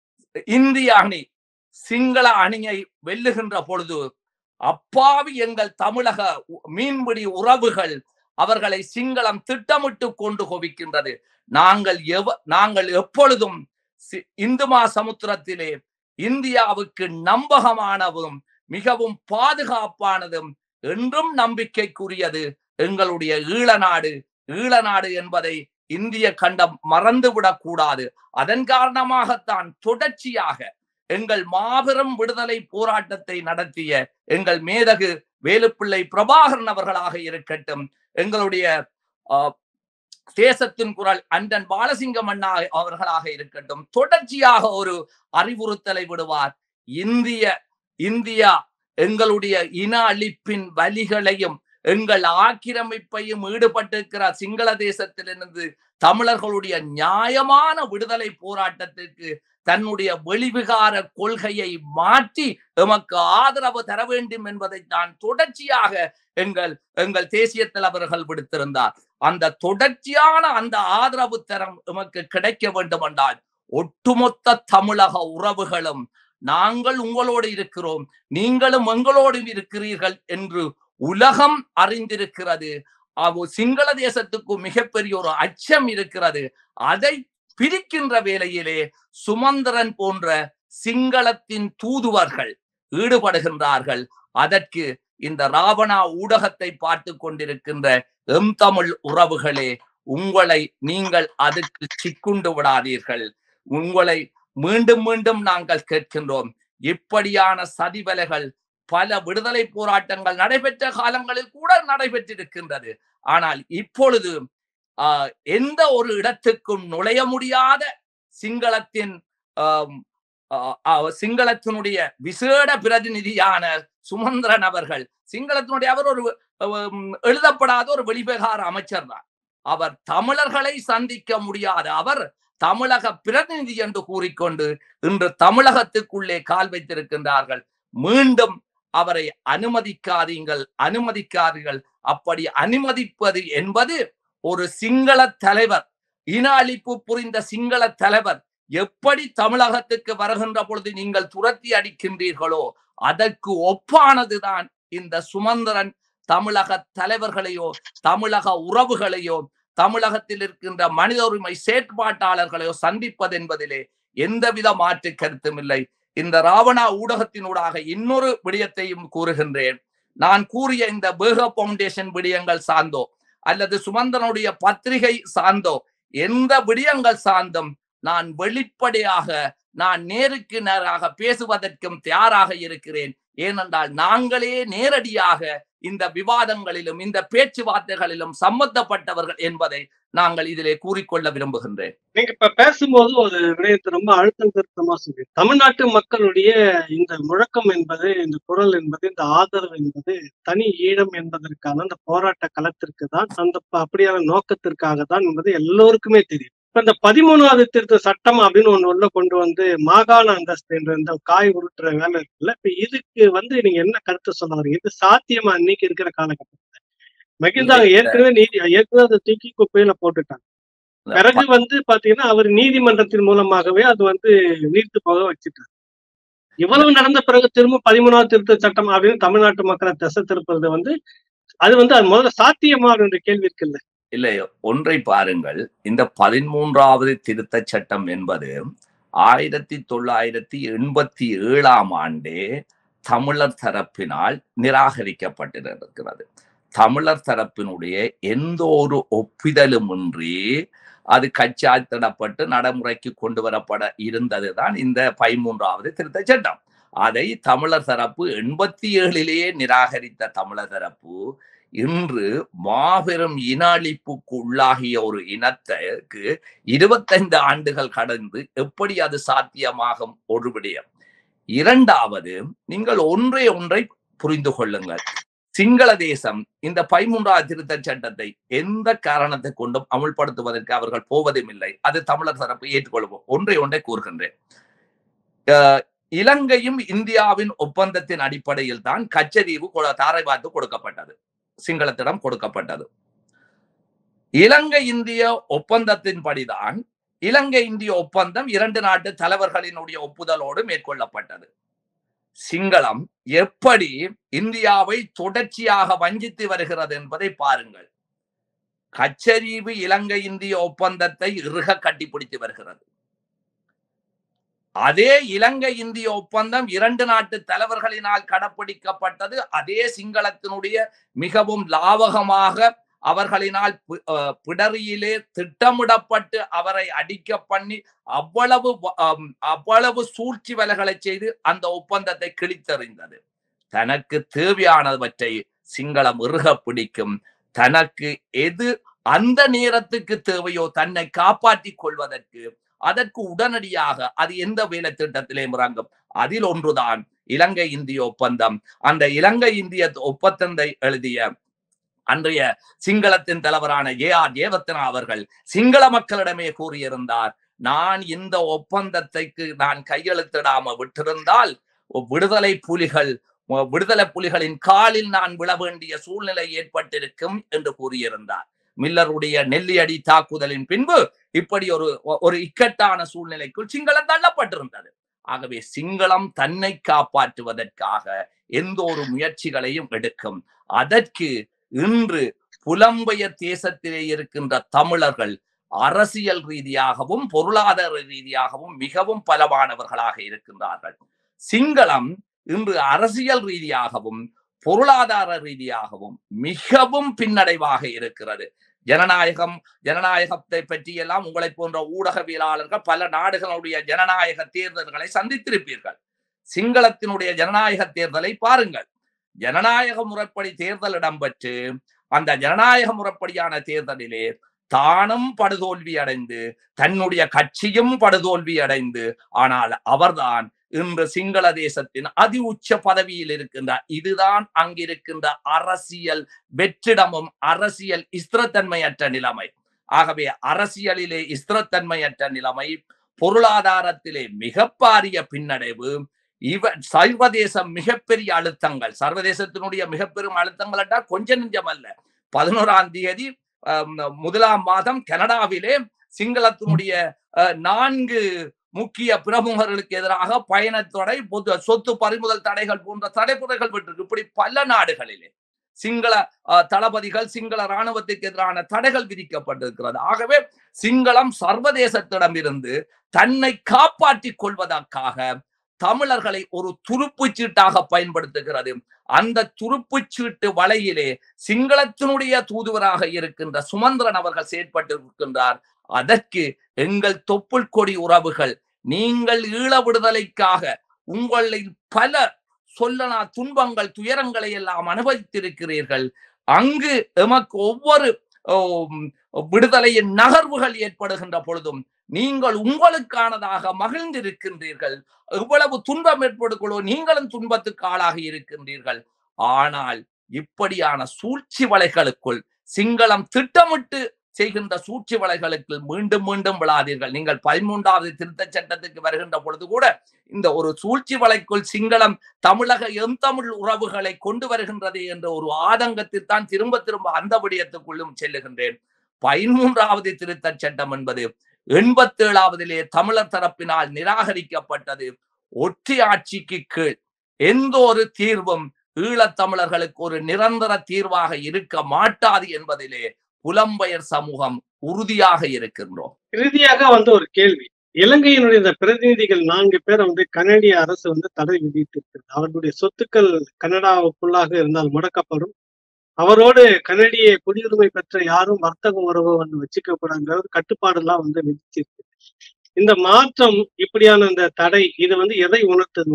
இந்திய அணி சிங்கள அணியை வெல்லுகின்ற பொழுது அப்பாவி எங்கள் தமிழக உ- மீன்பிடி உறவுகள் அவர்களை சிங்களம் திட்டமிட்டு கொண்டு குவிக்கின்றது நாங்கள் எவ நாங்கள் எப்பொழுதும் சி- இந்து சமுத்திரத்திலே இந்தியாவுக்கு நம்பகமானதும் மிகவும் பாதுகாப்பானதும் என்றும் நம்பிக்கைக்குரியது எங்களுடைய ஈழநாடு ஈழநாடு என்பதை இந்திய கண்டம் மறந்துவிடக் கூடாது அதன் காரணமாகத்தான் தொடர்ச்சியாக எங்கள் மாபெரும் விடுதலை போராட்டத்தை நடத்திய எங்கள் மேதகு வேலுப்பிள்ளை பிரபாகரன் அவர்களாக இருக்கட்டும் எங்களுடைய ஆஹ், தேசத்தின் குரல் அண்டன் பாலசிங்கம் அண்ணா அவர்களாக இருக்கட்டும் தொடர்ச்சியாக ஒரு அறிவுறுத்தலை விடுவார் இந்திய இந்தியா எங்களுடைய இன அழிப்பின் வலிகளையும் எங்கள் ஆக்கிரமிப்பையும் ஈடுபட்டிருக்கிற சிங்கள தேசத்திலிருந்து தமிழர்களுடைய நியாயமான விடுதலை போராட்டத்திற்கு தன்னுடைய வெளிவிகார கொள்கையை மாற்றி எமக்கு ஆதரவு தர வேண்டும் என்பதை தான் தொடர்ச்சியாக எங்கள் எங்கள் தேசிய தலைவர்கள் விடுத்திருந்தார் அந்த தொடர்ச்சியான அந்த ஆதரவு தரம் எமக்கு கிடைக்க வேண்டும் என்றால் ஒட்டுமொத்த தமிழக உறவுகளும் நாங்கள் உங்களோடு இருக்கிறோம் நீங்களும் எங்களோடு இருக்கிறீர்கள் என்று உலகம் அறிந்திருக்கிறது அவ சிங்கள தேசத்துக்கு மிகப்பெரிய ஒரு அச்சம் இருக்கிறது அதை பிரிக்கின்ற வேளையிலே சுமந்திரன் போன்ற சிங்களத்தின் தூதுவர்கள் ஈடுபடுகின்றார்கள் அதற்கு இந்த ராவணா ஊடகத்தை பார்த்து கொண்டிருக்கின்ற எம் தமிழ் உறவுகளே உங்களை நீங்கள் அதுக்கு சிக்குண்டு விடாதீர்கள் உங்களை மீண்டும் மீண்டும் நாங்கள் கேட்கின்றோம் இப்படியான சதிவலைகள் பல விடுதலை போராட்டங்கள் நடைபெற்ற காலங்களில் கூட நடைபெற்றிருக்கின்றது ஆனால் இப்பொழுது ஆஹ் எந்த ஒரு இடத்துக்கும் நுழைய முடியாத சிங்களத்தின் ஆம், ஆஹ் ஆஹ் சிங்களத்தினுடைய விசேட பிரதிநிதியான சுமந்திரன் அவர்கள் சிங்களத்தினுடைய அவர் ஒரு ஹம், எழுதப்படாத ஒரு வெளிவிகார அமைச்சர் தான் அவர் தமிழர்களை சந்திக்க முடியாத அவர் தமிழக பிரதிநிதி என்று கூறிக்கொண்டு இன்று தமிழகத்துக்குள்ளே கால் வைத்திருக்கின்றார்கள் மீண்டும் அவரை அனுமதிக்காதீங்கள் அனுமதிக்காதீர்கள் அப்படி அனுமதிப்பது என்பது ஒரு சிங்கள தலைவர் இன அழிப்பு புரிந்த சிங்கள தலைவர் எப்படி தமிழகத்துக்கு வருகின்ற பொழுது நீங்கள் துரத்தி அடிக்கின்றீர்களோ அதற்கு ஒப்பானதுதான் இந்த சுமந்திரன் தமிழக தலைவர்களையோ தமிழக உறவுகளையோ தமிழகத்தில் இருக்கின்ற மனித உரிமை செயற்பாட்டாளர்களையோ சந்திப்பது என்பதிலே எந்தவித மாற்று கருத்தும் இல்லை இந்த ராவணா ஊடகத்தினூடாக இன்னொரு விடயத்தையும் கூறுகின்றேன் நான் கூறிய இந்த பேக பவுண்டேஷன் விடயங்கள் சார்ந்தோ அல்லது சுமந்தனுடைய பத்திரிகை சார்ந்தோ எந்த விடயங்கள் சார்ந்தும் நான் வெளிப்படையாக நான் நேருக்கு நேராக பேசுவதற்கும் தயாராக இருக்கிறேன் ஏனென்றால் நாங்களே நேரடியாக இந்த விவாதங்களிலும் இந்த பேச்சுவார்த்தைகளிலும் சம்பந்தப்பட்டவர்கள் என்பதை நாங்கள் இதிலே கூறிக்கொள்ள விரும்புகின்றேன் நீங்க இப்ப பேசும்போது ஒரு விடயத்தை ரொம்ப அழுத்தம் திருத்தமா சொல்லி தமிழ்நாட்டு மக்களுடைய இந்த முழக்கம் என்பது இந்த குரல் என்பது இந்த ஆதரவு என்பது தனி ஈழம் என்பதற்கான அந்த போராட்ட களத்திற்கு தான் அந்த ப- அப்படியான நோக்கத்திற்காக தான் என்பது எல்லோருக்குமே தெரியும் இப்ப இந்த பதிமூணாவது திருத்த சட்டம் அப்படின்னு ஒண்ணு உள்ள கொண்டு வந்து மாகாண அந்தஸ்து என்ற இந்த காய் உருட்டுற வேலை இருக்குல்ல இப்ப இதுக்கு வந்து நீங்க என்ன கருத்து சொல்ல வரீங்க இது சாத்தியமா இன்னைக்கு இருக்கிற காலகட்டத்தில் மகிழ்ந்தாங்க ஏற்கனவே நீதி ஏற்கனவே அதை தூக்கி குப்பையில போட்டுட்டாங்க பிறகு வந்து பாத்தீங்கன்னா அவர் நீதிமன்றத்தின் மூலமாகவே அது வந்து நீர்த்து போக வச்சுட்டார் இவ்வளவு நடந்த பிறகு திரும்ப பதிமூணாவது திருத்த சட்டம் அப்படின்னு தமிழ்நாட்டு மக்களை திசை திருப்புறது வந்து அது வந்து அது முதல்ல சாத்தியமா என்ற கேள்வி இருக்குல்ல இல்லை ஒன்றை பாருங்கள் இந்த பதிமூன்றாவது திருத்தச் சட்டம் என்பது ஆயிரத்தி தொள்ளாயிரத்தி எண்பத்தி ஏழாம் ஆண்டே தமிழர் தரப்பினால் நிராகரிக்கப்பட்டிருக்கிறது தமிழர் தரப்பினுடைய எந்த ஒரு ஒப்பிதலுமின்றி அது கச்சாத்திடப்பட்டு நடைமுறைக்கு கொண்டு வரப்பட இருந்ததுதான் இந்த பதிமூன்றாவது திருத்தச் சட்டம் அதை தமிழர் தரப்பு எண்பத்தி ஏழிலேயே நிராகரித்த தமிழர் தரப்பு இன்று மாபெரும் இன அழிப்புக்கு உள்ளாகிய ஒரு இனத்துக்கு இருபத்தைந்து ஆண்டுகள் கடந்து எப்படி அது சாத்தியமாகும் ஒரு விடயம் இரண்டாவது நீங்கள் ஒன்றை ஒன்றை புரிந்து கொள்ளுங்கள் சிங்கள தேசம் இந்த பதிமூன்றாவது திருத்தச் சட்டத்தை எந்த காரணத்தை கொண்டும் அமுல்படுத்துவதற்கு அவர்கள் போவதும் இல்லை அது தமிழர் தரப்பு ஏற்றுக்கொள்வோம் ஒன்றை ஒன்றை கூறுகின்றேன் அஹ் இலங்கையும் இந்தியாவின் ஒப்பந்தத்தின் அடிப்படையில் தான் கச்சதீவு கொ- தாரை பார்த்து கொடுக்கப்பட்டது சிங்களத்திடம் கொடுக்கப்பட்டது இலங்கை இந்திய ஒப்பந்தத்தின்படிதான் இலங்கை இந்திய ஒப்பந்தம் இரண்டு நாட்டு தலைவர்களினுடைய ஒப்புதலோடு மேற்கொள்ளப்பட்டது சிங்களம் எப்படி இந்தியாவை தொடர்ச்சியாக வஞ்சித்து வருகிறது என்பதை பாருங்கள் கச்சரீவு இலங்கை இந்திய ஒப்பந்தத்தை இறுக கட்டிப்பிடித்து வருகிறது அதே இலங்கை இந்திய ஒப்பந்தம் இரண்டு நாட்டு தலைவர்களினால் கடைப்பிடிக்கப்பட்டது அதே சிங்களத்தினுடைய மிகவும் லாவகமாக அவர்களினால் பிடரியிலே திட்டமிடப்பட்டு அவரை அடிக்க பண்ணி அவ்வளவு அவ்வளவு சூழ்ச்சி வேலைகளை செய்து அந்த ஒப்பந்தத்தை கிழித்தறிந்தது தனக்கு தேவையானவற்றை சிங்களம் இறுக பிடிக்கும் தனக்கு எது அந்த நேரத்துக்கு தேவையோ தன்னை காப்பாற்றிக் கொள்வதற்கு அதற்கு உடனடியாக அது எந்த வேலை திட்டத்திலே இறங்கும் அதில் ஒன்றுதான் இலங்கை இந்திய ஒப்பந்தம் அந்த இலங்கை இந்திய ஒப்பந்தத்தை எழுதிய அன்றைய சிங்களத்தின் தலைவரான ஏ ஆர் ஜேவத்தனா அவர்கள் சிங்கள மக்களிடமே கூறியிருந்தார் நான் இந்த ஒப்பந்தத்தைக்கு நான் கையெழுத்திடாம விட்டிருந்தால் விடுதலை புலிகள் விடுதலை புலிகளின் காலில் நான் விழ வேண்டிய சூழ்நிலை ஏற்பட்டிருக்கும் என்று கூறியிருந்தார் மில்லருடைய நெல்லியடி தாக்குதலின் பின்பு இப்படி ஒரு ஒரு இக்கட்டான சூழ்நிலைக்குள் சிங்களம் தள்ளப்பட்டிருந்தது ஆகவே சிங்களம் தன்னை காப்பாற்றுவதற்காக எந்த ஒரு முயற்சிகளையும் எடுக்கும் அதற்கு இன்று புலம்பெயர் தேசத்திலே இருக்கின்ற தமிழர்கள் அரசியல் ரீதியாகவும் பொருளாதார ரீதியாகவும் மிகவும் பலமானவர்களாக இருக்கின்றார்கள் சிங்களம் இன்று அரசியல் ரீதியாகவும் பொருளாதார ரீதியாகவும் மிகவும் பின்னடைவாக இருக்கிறது ஜனநாயகம் ஜனநாயகத்தை பற்றி எல்லாம் உங்களை போன்ற ஊடகவியலாளர்கள் பல நாடுகளுடைய ஜனநாயக தேர்தல்களை சந்தித்திருப்பீர்கள் சிங்களத்தினுடைய ஜனநாயக தேர்தலை பாருங்கள் ஜனநாயக முறைப்படி தேர்தல் இடம்பெற்று அந்த ஜனநாயக முறைப்படியான தேர்தலிலே தானும் படுதோல்வி அடைந்து தன்னுடைய கட்சியும் படுதோல்வி அடைந்து ஆனால் அவர்தான் இன்று சிங்கள தேசத்தின் அதி உச்ச பதவியில் இருக்கின்றார் இதுதான் அங்கிருக்கின்ற அரசியல் வெற்றிடமும் அரசியல் ஸ்திரத்தன்மையற்ற நிலைமை ஆகவே அரசியலிலே ஸ்திரத்தன்மையற்ற நிலைமை பொருளாதாரத்திலே மிக பாரிய பின்னடைவு இவ சர்வதேச மிகப்பெரிய அழுத்தங்கள் சர்வதேசத்தினுடைய மிக பெரும் அழுத்தங்கள் என்றால் கொஞ்ச நெஞ்சம் அல்ல பதினோராம் தேதி முதலாம் மாதம் கனடாவிலே சிங்களத்தினுடைய நான்கு முக்கிய பிரமுகர்களுக்கு எதிராக பயணத்தடை சொத்து பறிமுதல் தடைகள் போன்ற தடைமுறைகள் விட்டிருக்கு இப்படி பல நாடுகளிலே சிங்கள தளபதிகள் சிங்கள இராணுவத்துக்கு எதிரான தடைகள் விதிக்கப்பட்டிருக்கிறது ஆகவே சிங்களம் சர்வதேசத்திடம் இருந்து தன்னை காப்பாற்றிக் கொள்வதற்காக தமிழர்களை ஒரு துருப்புச் சீட்டாக பயன்படுத்துகிறது அந்த துருப்புச் சீட்டு வலையிலே சிங்களத்தினுடைய தூதுவராக இருக்கின்ற சுமந்திரன் அவர்கள் செயற்பட்டிருக்கின்றார் அதற்கு எங்கள் தொப்புள் கொடி உறவுகள் நீங்கள் ஈழ விடுதலைக்காக உங்களில் பல சொல்லனா துன்பங்கள் துயரங்களை எல்லாம் அனுபவித்திருக்கிறீர்கள் அங்கு எமக்கு ஒவ்வொரு விடுதலையின் நகர்வுகள் ஏற்படுகின்ற பொழுதும் நீங்கள் உங்களுக்கானதாக மகிழ்ந்திருக்கின்றீர்கள் எவ்வளவு துன்பம் ஏற்படுகளோ நீங்களும் துன்பத்துக்கு ஆளாகி இருக்கின்றீர்கள் ஆனால் இப்படியான சூழ்ச்சி வலைகளுக்குள் சிங்களம் திட்டமிட்டு செய்கின்ற சூழ்ச்சி வலைகளுக்கு மீண்டும் மீண்டும் விழாதீர்கள் நீங்கள் பதிமூன்றாவது திருத்த சட்டத்துக்கு வருகின்ற பொழுது கூட இந்த ஒரு சூழ்ச்சி வலைக்குள் சிங்களம் தமிழக எம் தமிழ் உறவுகளை கொண்டு வருகின்றது என்ற ஒரு ஆதங்கத்தில் தான் திரும்ப திரும்ப அந்த விடயத்துக்குள்ளும் செல்லுகின்றேன் பதிமூன்றாவது திருத்த சட்டம் என்பது எண்பத்தி ஏழாவதிலே தமிழர் தரப்பினால் நிராகரிக்கப்பட்டது ஒற்றை ஆட்சிக்கு கீழ் எந்த ஒரு தீர்வும் ஈழத்தமிழர்களுக்கு ஒரு நிரந்தர தீர்வாக இருக்க மாட்டாது என்பதிலே புலம்பெயர் சமூகம் உறுதியாக இருக்கின்றோம் இறுதியாக வந்து ஒரு கேள்வி இலங்கையினுடைய இந்த பிரதிநிதிகள் நான்கு பேர் வந்து கனடிய அரசு வந்து தடை விதித்திருக்கிறது அவர்களுடைய சொத்துக்கள் கனடாவுக்குள்ளாக இருந்தால் முடக்கப்படும் அவரோடு கனடிய குடியுரிமை பெற்ற யாரும் வர்த்தக உறவு வந்து வச்சுக்க கூடாதுங்கிற ஒரு கட்டுப்பாடு எல்லாம் வந்து விதிச்சிருக்கு இந்த மாற்றம் இப்படியான இந்த தடை இது வந்து எதை உணர்த்தது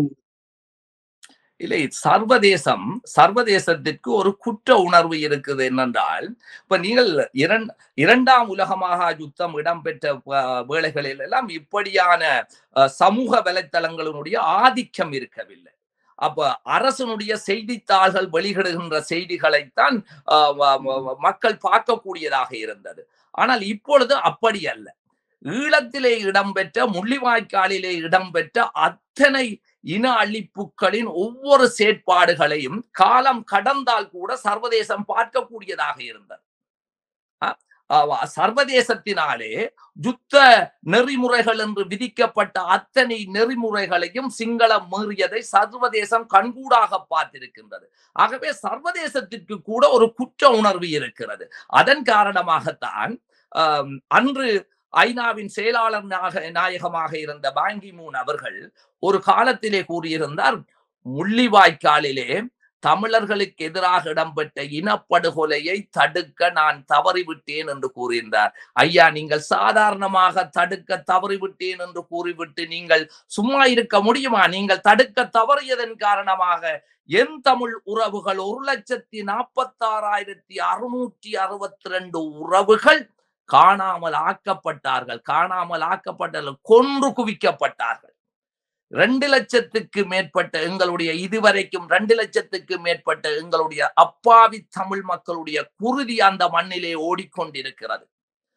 இல்லை சர்வதேசம் சர்வதேசத்திற்கு ஒரு குற்ற உணர்வு இருக்குது என்னென்றால் இப்ப நீங்கள் இரண் இரண்டாம் உலகமாக யுத்தம் இடம்பெற்ற வேளைகளில் எல்லாம் இப்படியான சமூக வலைத்தளங்களினுடைய ஆதிக்கம் இருக்கவில்லை அப்ப அரசனுடைய செய்தித்தாள்கள் வெளியிடுகின்ற செய்திகளைத்தான் மக்கள் பார்க்கக்கூடியதாக இருந்தது ஆனால் இப்பொழுது அப்படி அல்ல ஈழத்திலே இடம்பெற்ற முள்ளிவாய்க்காலிலே இடம்பெற்ற அத்தனை இன அழிப்புகளின் ஒவ்வொரு செயற்பாடுகளையும் காலம் கடந்தால் கூட சர்வதேசம் பார்க்கக்கூடியதாக இருந்தது அஹ், சர்வதேசத்தினாலே யுத்த நெறிமுறைகள் என்று விதிக்கப்பட்ட அத்தனை நெறிமுறைகளையும் சிங்களம் மீறியதை சர்வதேசம் கண்கூடாக பார்த்திருக்கின்றது ஆகவே சர்வதேசத்திற்கு கூட ஒரு குற்ற உணர்வு இருக்கிறது அதன் காரணமாகத்தான் ஆம், அன்று ஐநாவின் செயலாளர் நாக- நாயகமாக இருந்த பாங்கி மூன் அவர்கள் ஒரு காலத்திலே கூறியிருந்தார் முள்ளிவாய்க்காலிலே தமிழர்களுக்கு எதிராக இடம்பெற்ற இனப்படுகொலையை தடுக்க நான் தவறிவிட்டேன் என்று கூறியிருந்தார் ஐயா நீங்கள் சாதாரணமாக தடுக்க தவறிவிட்டேன் என்று கூறிவிட்டு நீங்கள் சும்மா இருக்க முடியுமா நீங்கள் தடுக்க தவறியதன் காரணமாக என் தமிழ் உறவுகள் ஒரு லட்சத்தி நாற்பத்தாறாயிரத்தி அறுநூற்றி அறுபத்தி ரெண்டு உறவுகள் காணாமல் ஆக்கப்பட்டார்கள் காணாமல் ஆக்கப்பட்டார்கள் கொன்று குவிக்கப்பட்டார்கள் ரெண்டு லட்சத்துக்கு மேற்பட்ட எங்களுடைய இதுவரைக்கும் ரெண்டு லட்சத்துக்கு மேற்பட்ட எங்களுடைய அப்பாவி தமிழ் மக்களுடைய குருதி அந்த மண்ணிலே ஓடிக்கொண்டிருக்கிறது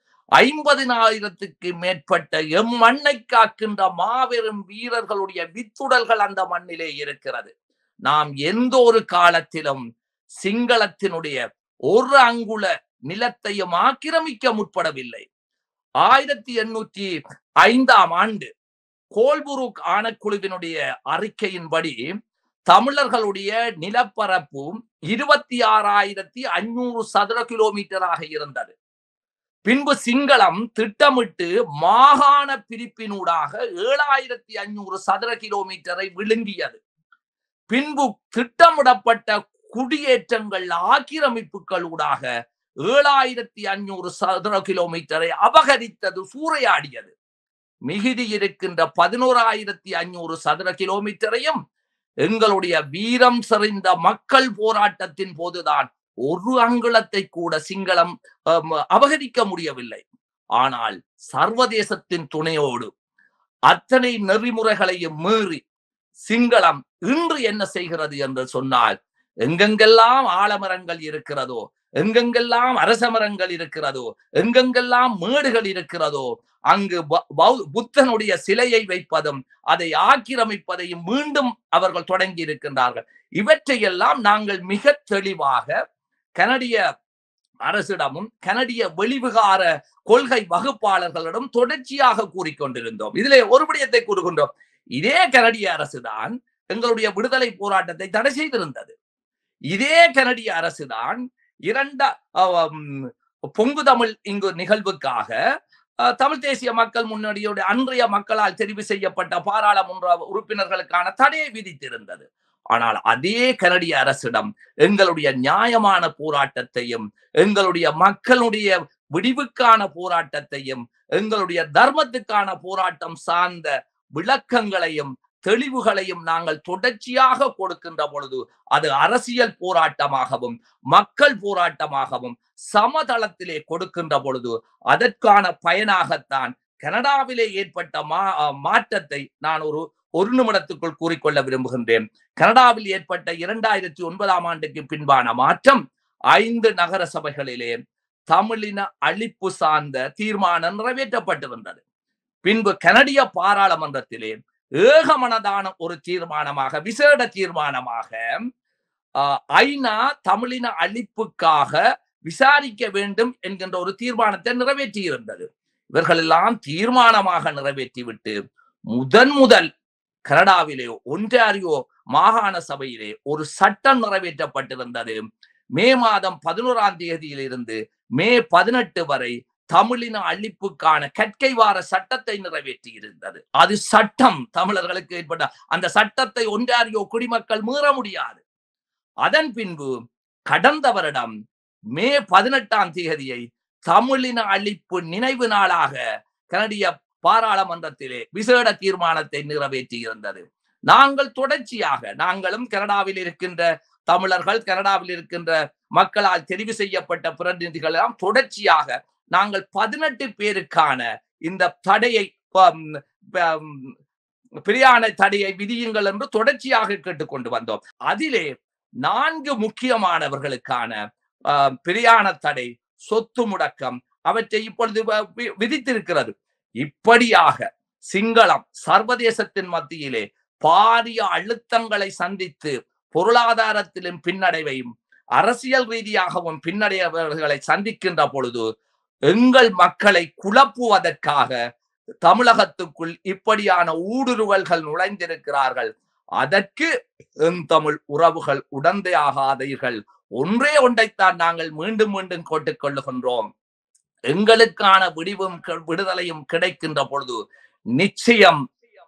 ஐம்பதினாயிரத்துக்கு மேற்பட்ட எம் மண்ணை காக்கின்ற மாபெரும் வீரர்களுடைய வித்துடல்கள் அந்த மண்ணிலே இருக்கிறது நாம் எந்த ஒரு காலத்திலும் சிங்களத்தினுடைய ஒரு அங்குல நிலத்தையும் ஆக்கிரமிக்க முற்படவில்லை ஆயிரத்தி எண்ணூற்றி ஐந்தாம் ஆண்டு கோல்புருக் ஆணைக்குழுவினுடைய அறிக்கையின்படி தமிழர்களுடைய நிலப்பரப்பு இருபத்தி ஆறாயிரத்தி ஐநூறு சதுர கிலோமீட்டராக இருந்தது பின்பு சிங்களம் திட்டமிட்டு மாகாண பிரிப்பினூடாக ஏழாயிரத்தி ஐநூறு சதுர கிலோமீட்டரை விழுங்கியது பின்பு திட்டமிடப்பட்ட குடியேற்றங்கள் ஆக்கிரமிப்புகளூடாக ஏழாயிரத்தி ஐநூறு சதுர கிலோமீட்டரை அபகரித்தது சூறையாடியது மிகுதி இருக்கின்ற பதினோராயிரத்தி ஐநூறு சதுர கிலோமீட்டரையும் எங்களுடைய வீரம் செறிந்த மக்கள் போராட்டத்தின் போதுதான் ஒரு அங்குலத்தை கூட சிங்களம் அம், அபகரிக்க முடியவில்லை ஆனால் சர்வதேசத்தின் துணையோடு அத்தனை நெறிமுறைகளையும் மீறி சிங்களம் இன்று என்ன செய்கிறது என்று சொன்னால் எங்கெங்கெல்லாம் ஆலமரங்கள் இருக்கிறதோ எங்கெங்கெல்லாம் அரச மரங்கள் இருக்கிறதோ எங்கெங்கெல்லாம் மேடுகள் இருக்கிறதோ அங்கு ப- பௌ- புத்தனுடைய சிலையை வைப்பதும் அதை ஆக்கிரமிப்பதையும் மீண்டும் அவர்கள் தொடங்கி இருக்கின்றார்கள் இவற்றையெல்லாம் நாங்கள் மிக தெளிவாக கனடிய அரசிடமும் கனடிய வெளிவிகார கொள்கை வகுப்பாளர்களிடம் தொடர்ச்சியாக கூறிக்கொண்டிருந்தோம் இதிலே ஒரு விடயத்தை கூறுகின்றோம் இதே கனடிய அரசுதான் எங்களுடைய விடுதலை போராட்டத்தை தடை செய்திருந்தது இதே கனடிய அரசுதான் இரண்ட ஆம், பொங்கு தமிழ் இங்கு நிகழ்வுக்காக அஹ், தமிழ் தேசிய மக்கள் முன்னணியோட அன்றைய மக்களால் தெரிவு செய்யப்பட்ட பாராளுமன்ற உறுப்பினர்களுக்கான தடையை விதித்திருந்தது ஆனால் அதே கனடிய அரசிடம் எங்களுடைய நியாயமான போராட்டத்தையும் எங்களுடைய மக்களுடைய விடிவுக்கான போராட்டத்தையும் எங்களுடைய தர்மத்துக்கான போராட்டம் சார்ந்த விளக்கங்களையும் தெளிவுகளையும் நாங்கள் தொடர்ச்சியாக கொடுக்கின்ற பொழுது அது அரசியல் போராட்டமாகவும் மக்கள் போராட்டமாகவும் சமதளத்திலே கொடுக்கின்ற பொழுது அதற்கான பயனாகத்தான் கனடாவிலே ஏற்பட்ட மா அஹ் மாற்றத்தை நான் ஒரு ஒரு நிமிடத்துக்குள் கூறிக்கொள்ள விரும்புகின்றேன் கனடாவில் ஏற்பட்ட இரண்டாயிரத்தி ஒன்பதாம் ஆண்டுக்கு பின்பான மாற்றம் ஐந்து நகர சபைகளிலே தமிழின அழிப்பு சார்ந்த தீர்மானம் நிறைவேற்றப்பட்டிருந்தது பின்பு கனடிய பாராளுமன்றத்திலே ஏகமனதான ஒரு தீர்மானமாக விசேட தீர்மானமாக ஆஹ், ஐநா தமிழின அழிப்புக்காக விசாரிக்க வேண்டும் என்கின்ற ஒரு தீர்மானத்தை நிறைவேற்றி இருந்தது இவர்கள் எல்லாம் தீர்மானமாக நிறைவேற்றிவிட்டு முதன் முதல் கனடாவிலே ஒன்றாரியோ மாகாண சபையிலே ஒரு சட்டம் நிறைவேற்றப்பட்டிருந்தது மே மாதம் பதினோராம் தேதியிலிருந்து மே பதினெட்டு வரை தமிழின அழிப்புக்கான கற்கை வார சட்டத்தை நிறைவேற்றி இருந்தது அது சட்டம் தமிழர்களுக்கு ஏற்பட்ட அந்த சட்டத்தை ஒன்றாரியோ குடிமக்கள் மீற முடியாது அதன் பின்பு கடந்த வருடம் மே பதினெட்டாம் தேதியை தமிழின அழிப்பு நினைவு நாளாக கனடிய பாராளுமன்றத்திலே விசேட தீர்மானத்தை நிறைவேற்றி இருந்தது நாங்கள் தொடர்ச்சியாக நாங்களும் கனடாவில் இருக்கின்ற தமிழர்கள் கனடாவில் இருக்கின்ற மக்களால் தெரிவு செய்யப்பட்ட பிரதிநிதிகள் எல்லாம் தொடர்ச்சியாக நாங்கள் பதினெட்டு பேருக்கான இந்த தடையை பம், பம், பிரியாண தடையை விதியுங்கள் என்று தொடர்ச்சியாக கேட்டுக்கொண்டு வந்தோம் அதிலே நான்கு முக்கியமானவர்களுக்கான ஆஹ், பிரியாண தடை சொத்து முடக்கம் அவற்றை இப்பொழுது வ- வி- விதித்திருக்கிறது இப்படியாக சிங்களம் சர்வதேசத்தின் மத்தியிலே பாரிய அழுத்தங்களை சந்தித்து பொருளாதாரத்திலும் பின்னடைவையும் அரசியல் ரீதியாகவும் பின்னடைவுகளை சந்திக்கின்ற பொழுது எங்கள் மக்களை குழப்புவதற்காக தமிழகத்துக்குள் இப்படியான ஊடுருவல்கள் நுழைந்திருக்கிறார்கள் அதற்கு எம் தமிழ் உறவுகள் உடந்தையாகாதீர்கள் ஒன்றே ஒன்றைத்தான் நாங்கள் மீண்டும் மீண்டும் கேட்டுக் கொள்ளுகின்றோம் எங்களுக்கான விடிவும் கி- விடுதலையும் கிடைக்கின்ற பொழுது நிச்சயம்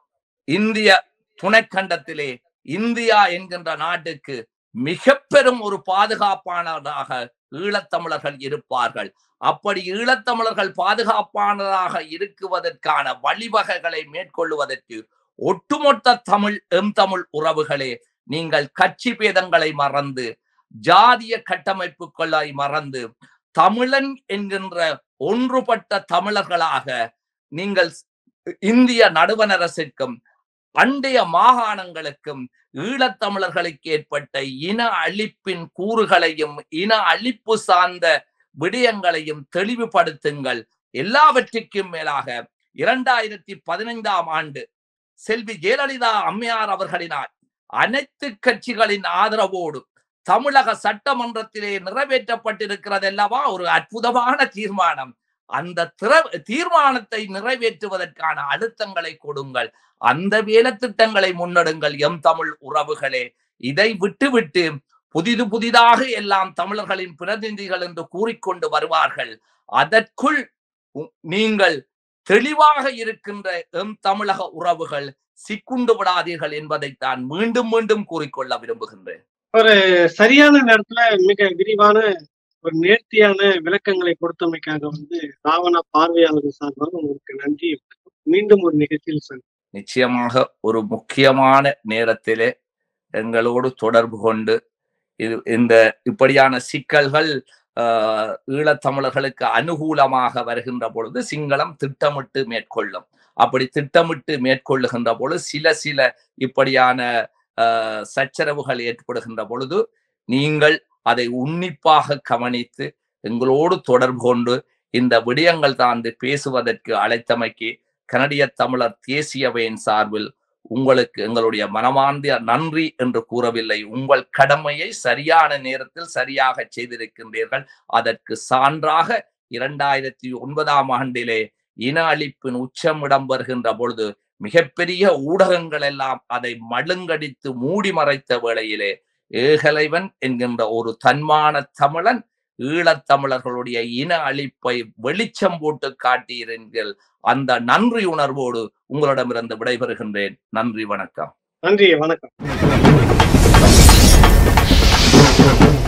இந்திய துணைக்கண்டத்திலே இந்தியா என்கின்ற நாட்டுக்கு மிக பெரும் ஒரு பாதுகாப்பானதாக ஈழத்தமிழர்கள் இருப்பார்கள் அப்படி ஈழத்தமிழர்கள் பாதுகாப்பானதாக இருக்குவதற்கான வழிவகைகளை மேற்கொள்வதற்கு ஒட்டுமொத்த தமிழ் எம் தமிழ் உறவுகளே நீங்கள் கட்சி பேதங்களை மறந்து ஜாதிய கட்டமைப்புகளை மறந்து தமிழன் என்கின்ற ஒன்றுபட்ட தமிழர்களாக நீங்கள் இந்திய நடுவணரசிற்கும் அண்டைய மாகாணங்களுக்கும் ஈழத்தமிழர்களுக்கு ஏற்பட்ட இன அழிப்பின் கூறுகளையும் இன அழிப்பு சார்ந்த விடயங்களையும் தெளிவுபடுத்துங்கள் எல்லாவற்றிற்கும் மேலாக இரண்டாயிரத்தி பதினைந்தாம் ஆண்டு செல்வி ஜெயலலிதா அம்மையார் அவர்களினால் அனைத்து கட்சிகளின் ஆதரவோடு தமிழக சட்டமன்றத்திலே நிறைவேற்றப்பட்டிருக்கிறது அல்லவா ஒரு அற்புதமான தீர்மானம் அந்த திற- தீர்மானத்தை நிறைவேற்றுவதற்கான அழுத்தங்களை கொடுங்கள் அந்த வேலை திட்டங்களை முன்னெடுங்கள் எம் தமிழ் உறவுகளே இதை விட்டுவிட்டு புதிது புதிதாக எல்லாம் தமிழர்களின் பிரதிநிதிகள் என்று கூறிக்கொண்டு வருவார்கள் அதற்குள் உ- நீங்கள் தெளிவாக இருக்கின்ற எம் தமிழக உறவுகள் சிக்குண்டு விடாதீர்கள் என்பதைத்தான் மீண்டும் மீண்டும் கூறிக்கொள்ள விரும்புகின்றேன் ஒரு சரியான நேரத்துல மிக விரிவான ஒரு நேர்த்தியான விளக்கங்களை கொடுத்தமைக்காக வந்து ராவண பார்வையாளர்கள் சார்பாக உங்களுக்கு நன்றி மீண்டும் ஒரு நிகழ்ச்சியில் சந்திப்போம். நிச்சயமாக ஒரு முக்கியமான நேரத்திலே எங்களோடு தொடர்பு கொண்டு இது இந்த இப்படியான சிக்கல்கள் ஆஹ், ஈழத்தமிழர்களுக்கு அனுகூலமாக வருகின்ற பொழுது சிங்களம் திட்டமிட்டு மேற்கொள்ளும் அப்படி திட்டமிட்டு மேற்கொள்ளுகின்ற பொழுது சில சில இப்படியான ஆஹ், சச்சரவுகள் ஏற்படுகின்ற பொழுது நீங்கள் அதை உன்னிப்பாக கவனித்து எங்களோடு தொடர்பு கொண்டு இந்த விடயங்கள் தாழ்ந்து பேசுவதற்கு அழைத்தமைக்கு கனடிய தமிழர் தேசியவையின் சார்பில் உங்களுக்கு எங்களுடைய மனமார்ந்த நன்றி என்று கூறவில்லை உங்கள் கடமையை சரியான நேரத்தில் சரியாக செய்திருக்கின்றீர்கள் அதற்கு சான்றாக இரண்டாயிரத்தி ஒன்பதாம் ஆண்டிலே இன அழிப்பின் உச்சம் இடம்பெறுகின்ற பொழுது மிகப்பெரிய ஊடகங்கள் எல்லாம் அதை மழுங்கடித்து மூடி மறைத்த வேளையிலே ஏகலைவன் என்கின்ற ஒரு தன்மான தமிழன் ஈழத்தமிழர்களுடைய இன அழிப்பை வெளிச்சம் போட்டு காட்டியிருந்தீர்கள் அந்த நன்றி உணர்வோடு உங்களிடமிருந்து விடைபெறுகின்றேன் நன்றி வணக்கம் நன்றி வணக்கம்